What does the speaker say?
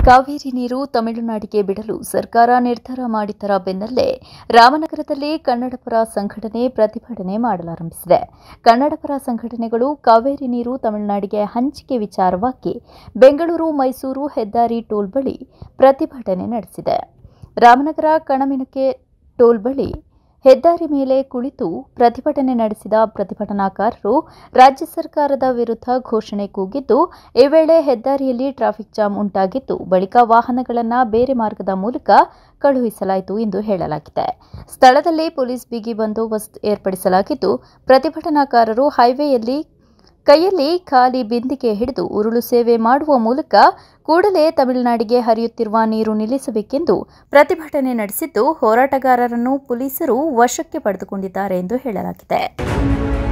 ಕಾವೇರಿ ನೀರು ತಮಿಳುನಾಡಿಗೆ ಬಿಡಲು ಸರ್ಕಾರ ನಿರ್ಧಾರ ಮಾಡಿದ್ದರ ಬೆನ್ನಲ್ಲೇ ರಾಮನಗರದಲ್ಲಿ ಕನ್ನಡಪರ ಸಂಘಟನೆ ಪ್ರತಿಭಟನೆ ಮಾಡಲಾರಂಭಿಸಿದೆ ಕನ್ನಡಪರ ಸಂಘಟನೆಗಳು ಕಾವೇರಿ ನೀರು ತಮಿಳುನಾಡಿಗೆ ಹಂಚಿಕೆ ವಿಚಾರವಾಗಿ ಬೆಂಗಳೂರು ಮೈಸೂರು ಹೆದ್ದಾರಿ ಟೋಲ್ ಬಳಿ ಪ್ರತಿಭಟನೆ ನಡೆಸಿದೆ ರಾಮನಗರ ಕಣಮಿಣಕೆ ಟೋಲ್ ಬಳಿ ಹೆದ್ದಾರಿ ಮೇಲೆ ಕುಳಿತು ಪ್ರತಿಭಟನೆ ನಡೆಸಿದ ಪ್ರತಿಭಟನಾಕಾರರು ರಾಜ್ಯ ಸರ್ಕಾರದ ವಿರುದ್ಧ ಘೋಷಣೆ ಕೂಗಿದ್ದು ಈ ವೇಳೆ ಹೆದ್ದಾರಿಯಲ್ಲಿ ಟ್ರಾಫಿಕ್ ಜಾಮ್ ಉಂಟಾಗಿದ್ದು ಬಳಿಕ ವಾಹನಗಳನ್ನು ಬೇರೆ ಮಾರ್ಗದ ಮೂಲಕ ಕಳುಹಿಸಲಾಯಿತು ಎಂದು ಹೇಳಲಾಗಿದೆ ಸ್ಥಳದಲ್ಲಿ ಪೊಲೀಸ್ ಬಿಗಿ ಬಂದೋಬಸ್ತ್ ಏರ್ಪಡಿಸಲಾಗಿದ್ದು ಪ್ರತಿಭಟನಾಕಾರರು ಹೈವೇಯಲ್ಲಿ ಕೈಯಲ್ಲಿ ಖಾಲಿ ಬಿಂದಿಗೆ ಹಿಡಿದು ಉರುಳು ಸೇವೆ ಮಾಡುವ ಮೂಲಕ ಕೂಡಲೇ ತಮಿಳುನಾಡಿಗೆ ಹರಿಯುತ್ತಿರುವ ನೀರು ನಿಲ್ಲಿಸಬೇಕೆಂದು ಪ್ರತಿಭಟನೆ ನಡೆಸಿದ್ದು ಹೋರಾಟಗಾರರನ್ನು ಪೊಲೀಸರು ವಶಕ್ಕೆ ಪಡೆದುಕೊಂಡಿದ್ದಾರೆ ಎಂದು ಹೇಳಲಾಗಿದೆ